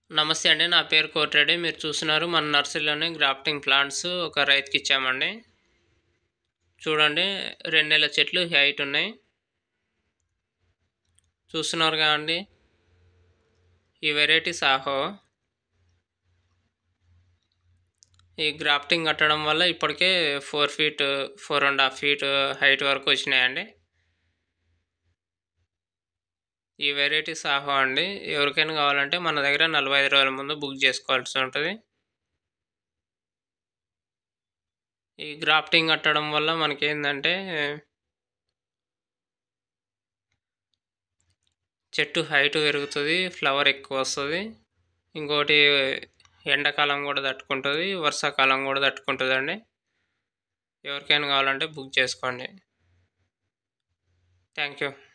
నమస్తే అండి నా పేరు కోటిరెడ్డి మీరు చూస్తున్నారు మన నర్సరీలోనే గ్రాఫ్టింగ్ ప్లాంట్స్ ఒక రైతుకి ఇచ్చామండి చూడండి రెండు నెలల చెట్లు హైట్ ఉన్నాయి చూస్తున్నారు కదండి ఈ వెరైటీ సాహో ఈ గ్రాఫ్టింగ్ కట్టడం వల్ల ఇప్పటికే four feet four and half feet height వరకు వచ్చినాయండి ఈ వెరైటీ సాహో అండి ఎవరికైనా కావాలంటే మన దగ్గర నలభై ఐదు రోజుల ముందు బుక్ చేసుకోవాల్సి ఉంటుంది ఈ గ్రాఫ్టింగ్ కట్టడం వల్ల మనకి ఏంటంటే చెట్టు హైట్ పెరుగుతుంది ఫ్లవర్ ఎక్కువ వస్తుంది ఇంకోటి ఎండాకాలం కూడా తట్టుకుంటుంది వర్షాకాలం కూడా తట్టుకుంటుంది అండి ఎవరికైనా కావాలంటే బుక్ చేసుకోండి థ్యాంక్ యూ